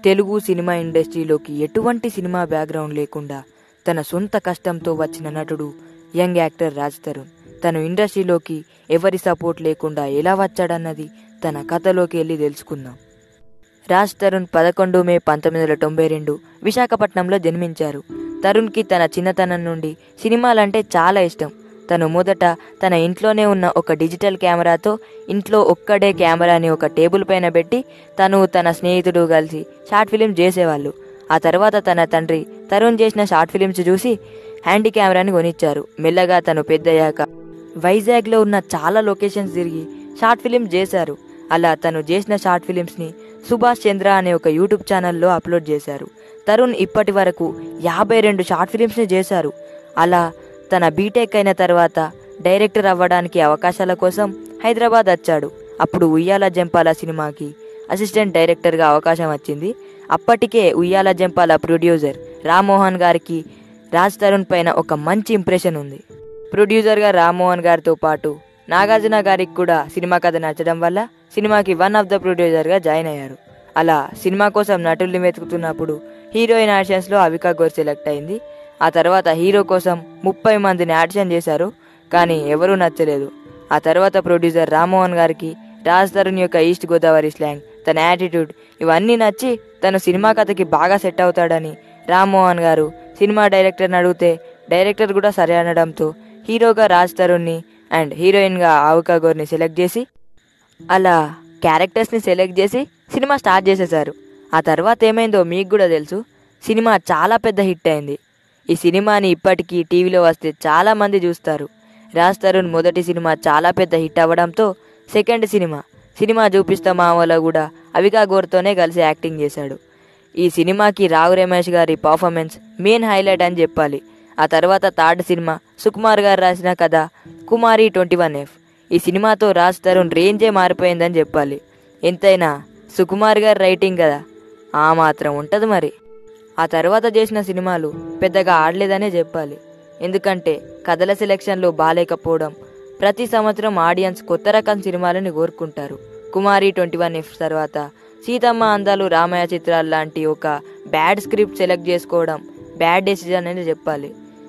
Telugu cinema ఇండస్ట్రీలోకి ఎటువంటి cinema background లేకుండా తన సొంత కష్టంతో వచ్చిన నటుడు యంగ్ యాక్టర్ రాజ్ తరుణ్ తను ఇండస్ట్రీలోకి ఎవరి సపోర్ట్ లేకుండా ఎలా వచ్చాడన్నది తన కథలోకి వెళ్ళి తెలుసుకుందాం రాజ్ తరుణ్ పదకొండు మే పంతొమ్మిది వందల తొంభై రెండు విశాఖపట్నంలో జన్మించారు తరుణ్కి తన చిన్నతనం నుండి సినిమాలంటే చాలా ఇష్టం తను మొదట తన ఇంట్లోనే ఉన్న ఒక డిజిటల్ కెమెరాతో ఇంట్లో ఒక్కడే కెమెరాని ఒక టేబుల్ పైన పెట్టి తను తన స్నేహితుడు కలిసి షార్ట్ ఫిలిం చేసేవాళ్ళు ఆ తర్వాత తన తండ్రి తరుణ్ చేసిన షార్ట్ ఫిలిమ్స్ చూసి హ్యాండీ కెమెరాని కొనిచ్చారు మెల్లగా తను పెద్దయ్యాక వైజాగ్లో ఉన్న చాలా లొకేషన్స్ తిరిగి షార్ట్ ఫిలిం చేశారు అలా తను చేసిన షార్ట్ ఫిలిమ్స్ని సుభాష్ చంద్ర అనే ఒక యూట్యూబ్ ఛానల్లో అప్లోడ్ చేశారు తరుణ్ ఇప్పటి వరకు యాభై రెండు షార్ట్ ఫిలిమ్స్ని చేశారు అలా తన బీటెక్ అయిన తర్వాత డైరెక్టర్ అవ్వడానికి అవకాశాల కోసం హైదరాబాద్ వచ్చాడు అప్పుడు ఉయ్యాల జంపాల సినిమాకి అసిస్టెంట్ డైరెక్టర్గా అవకాశం వచ్చింది అప్పటికే ఉయ్యాల జంపాల ప్రొడ్యూసర్ రామ్మోహన్ గారికి రాజ్ తరుణ్ పైన ఒక మంచి ఇంప్రెషన్ ఉంది ప్రొడ్యూసర్గా రామ్మోహన్ గారితో పాటు నాగార్జున గారికి కూడా సినిమా కథ నచ్చడం వల్ల సినిమాకి వన్ ఆఫ్ ద ప్రొడ్యూసర్గా జాయిన్ అయ్యారు అలా సినిమా కోసం నటుల్ని వెతుకుతున్నప్పుడు హీరోయిన్ ఆడిషన్స్లో అవికా గోర్ సెలెక్ట్ అయింది ఆ తర్వాత హీరో కోసం ముప్పై మందిని ఆడిషన్ చేశారు కానీ ఎవరూ నచ్చలేదు ఆ తర్వాత ప్రొడ్యూసర్ రామ్మోహన్ గారికి రాజ్ తరుణ్ యొక్క ఈస్ట్ గోదావరి స్లాంగ్ తన యాటిట్యూడ్ ఇవన్నీ నచ్చి తను సినిమా కథకి బాగా సెట్ అవుతాడని రామ్మోహన్ గారు సినిమా డైరెక్టర్ని అడిగితే డైరెక్టర్ కూడా సరే అనడంతో హీరోగా రాజ్ తరుణ్ని అండ్ హీరోయిన్గా ఆవుకా గోర్ని సెలెక్ట్ చేసి అలా క్యారెక్టర్స్ని సెలెక్ట్ చేసి సినిమా స్టార్ట్ చేసేశారు ఆ తర్వాత ఏమైందో మీకు కూడా తెలుసు సినిమా చాలా పెద్ద హిట్ అయింది ఈ సినిమాని ఇప్పటికీ టీవీలో వస్తే చాలా మంది చూస్తారు రాజ్ తరుణ్ మొదటి సినిమా చాలా పెద్ద హిట్ అవ్వడంతో సెకండ్ సినిమా సినిమా చూపిస్తా మామూలు కూడా అవికా గోర్తోనే కలిసి యాక్టింగ్ చేశాడు ఈ సినిమాకి రావు రమేష్ గారి పర్ఫార్మెన్స్ మెయిన్ హైలైట్ అని చెప్పాలి ఆ తర్వాత థర్డ్ సినిమా సుకుమార్ గారు రాసిన కథ కుమారి ట్వంటీ వన్ ఎఫ్ ఈ సినిమాతో రాజ్ తరుణ్ రేంజే మారిపోయిందని చెప్పాలి ఎంతైనా సుకుమార్ గారి రైటింగ్ కదా ఆ మాత్రం ఉంటుంది మరి ఆ తర్వాత చేసిన సినిమాలు పెద్దగా ఆడలేదనే చెప్పాలి ఎందుకంటే కథల సెలెక్షన్లో బాగాలేకపోవడం ప్రతి సంవత్సరం ఆడియన్స్ కొత్త రకం సినిమాలని కోరుకుంటారు కుమారి ట్వంటీ వన్ ఎఫ్ తర్వాత సీతమ్మ అందాలు రామయ్య చిత్రాలు లాంటి ఒక బ్యాడ్ స్క్రిప్ట్ సెలెక్ట్ చేసుకోవడం బ్యాడ్ డెసిజన్ అని చెప్పాలి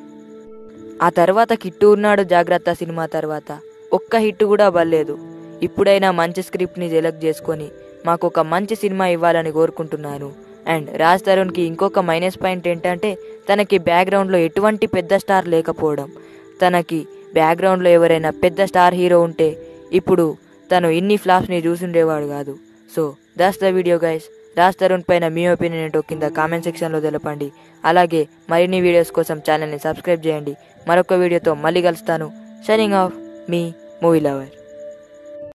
ఆ తర్వాత కిట్టు ఉన్నాడు జాగ్రత్త సినిమా తర్వాత ఒక్క హిట్ కూడా అవ్వలేదు ఇప్పుడైనా మంచి స్క్రిప్ట్ని సెలెక్ట్ చేసుకొని మాకు ఒక మంచి సినిమా ఇవ్వాలని కోరుకుంటున్నాను అండ్ రాజ్ తరుణ్కి ఇంకొక మైనస్ పాయింట్ ఏంటంటే తనకి బ్యాక్గ్రౌండ్లో ఎటువంటి పెద్ద స్టార్ లేకపోవడం తనకి బ్యాక్గ్రౌండ్లో ఎవరైనా పెద్ద స్టార్ హీరో ఉంటే ఇప్పుడు తను ఇన్ని ఫ్లాప్స్ని చూసుండేవాడు కాదు so that's the video guys Raj Tarun పైన మీ ఒపీనియన్ ఏంటో కింద కామెంట్ సెక్షన్లో తెలపండి అలాగే మరిన్ని వీడియోస్ కోసం ఛానల్ని సబ్స్క్రైబ్ చేయండి మరొక వీడియోతో మళ్ళీ కలుస్తాను షైనింగ్ ఆఫ్ మీ మూవీ లవర్